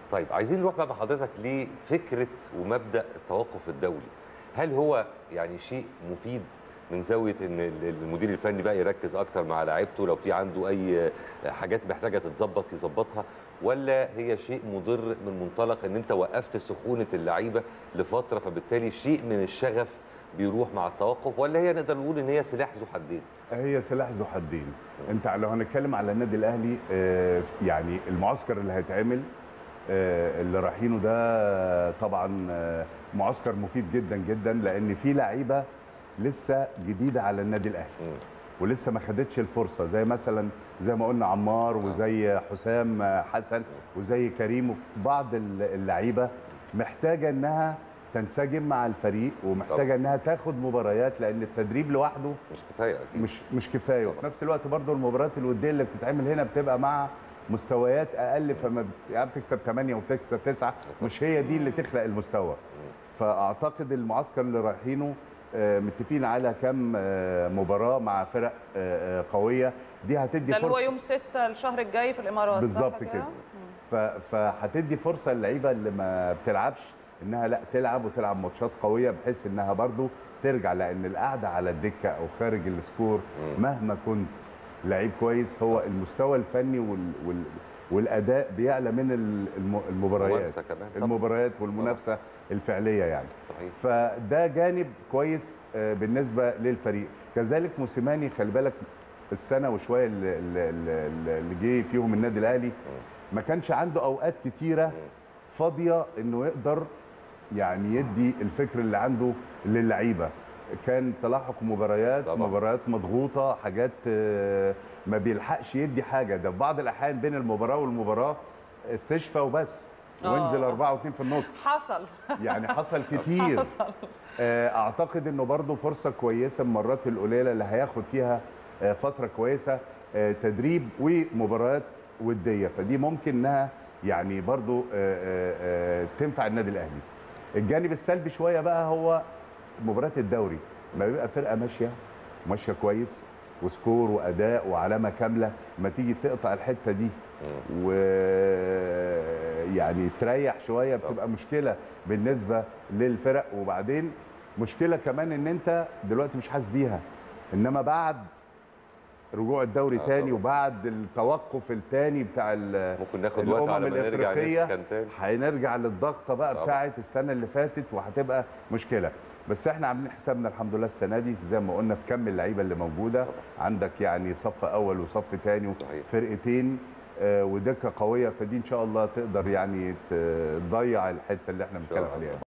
طيب عايزين نروح بقى مع حضرتك لفكره ومبدا التوقف الدولي هل هو يعني شيء مفيد من زاويه ان ال- المدير الفني بقى يركز اكتر مع لاعيبته لو في عنده اي حاجات محتاجه تتظبط يظبطها ولا هي شيء مضر من منطلق ان انت وقفت سخونه اللعيبه لفتره فبالتالي شيء من الشغف بيروح مع التوقف ولا هي نقدر نقول ان هي سلاح ذو حدين هي سلاح ذو حدين انت لو هنتكلم على النادي الاهلي آه، يعني المعسكر اللي هيتعمل آه، اللي رايحينه ده طبعا آه، معسكر مفيد جدا جدا لان في لعيبه لسه جديده على النادي الاهلي مم. ولسه ما خدتش الفرصه زي مثلا زي ما قلنا عمار وزي حسام حسن وزي كريم وبعض اللعيبه محتاجه انها تنسجم مع الفريق ومحتاجه طبعا. انها تاخد مباريات لان التدريب لوحده مش كفايه اكيد مش مش كفايه طبعا. وفي نفس الوقت برضو المباريات الوديه اللي بتتعمل هنا بتبقى مع مستويات اقل فما بت- يعني بتكسب 8 وبتكسب 9 مش هي دي اللي تخلق المستوى فاعتقد المعسكر اللي رايحينه آه، متفقين على كام آه، مباراه مع فرق آه، آه، قويه دي هتدي ده اللي هو فرصه يوم 6 الشهر الجاي في الامارات صح بالظبط كده ف- فهتدي فرصه للعيبه اللي ما بتلعبش انها لا تلعب وتلعب ماتشات قويه بحيث انها برضو ترجع لان القعده على الدكه او خارج السكور مم. مهما كنت لعيب كويس هو المستوى الفني وال وال والاداء بيعلى من ال- الم- المباريات الممارسة كمان طبعا. المباريات والمنافسه الفعليه يعني صحيح فده جانب كويس آه، بالنسبه للفريق كذلك موسيماني خلي بالك السنه وشويه اللي, اللي, اللي اللي جه فيهم النادي الاهلي ما كانش عنده اوقات كتيره فاضيه انه يقدر يعني يدي الفكر اللي عنده للعيبه كان تلاحق مباريات طبعا. مباريات مضغوطه حاجات آه، ما بيلحقش يدي حاجه ده في بعض الاحيان بين المباراه والمباراه استشفى وبس آه. وانزل أربعة واتنين في النص حصل يعني حصل كتير حصل آه، اعتقد انه برضه فرصه كويسه المرات القليله اللي هياخد فيها آه، فتره كويسه آه، تدريب ومباريات وديه فدي ممكن انها يعني برضه آه، آه، آه، تنفع النادي الاهلي الجانب السلبي شويه بقى هو مباريات الدوري ما بيبقى فرقه ماشيه ماشيه كويس وسكور واداء وعلامه كامله ما تيجي تقطع الحته دي ويعني تريح شويه بتبقى مشكله بالنسبه للفرق وبعدين مشكله كمان ان انت دلوقتي مش حاسس بيها انما بعد رجوع الدوري آه تاني طبعا. وبعد التوقف التاني بتاع ال- ممكن ناخد وقت الامم على ما نرجع الافريقيه نسخن تاني هنرجع للضغطه بقى طبعا. بتاعه السنه اللي فاتت وهتبقى مشكله بس احنا عاملين حسابنا الحمد لله السنه دي زي ما قلنا في كم اللعيبه اللي موجوده طبعا. عندك يعني صف اول وصف تاني صحيح. فرقتين آه، ودكه قويه فدي ان شاء الله تقدر يعني ت- تضيع الحته اللي احنا شاء بنتكلم الله. عليها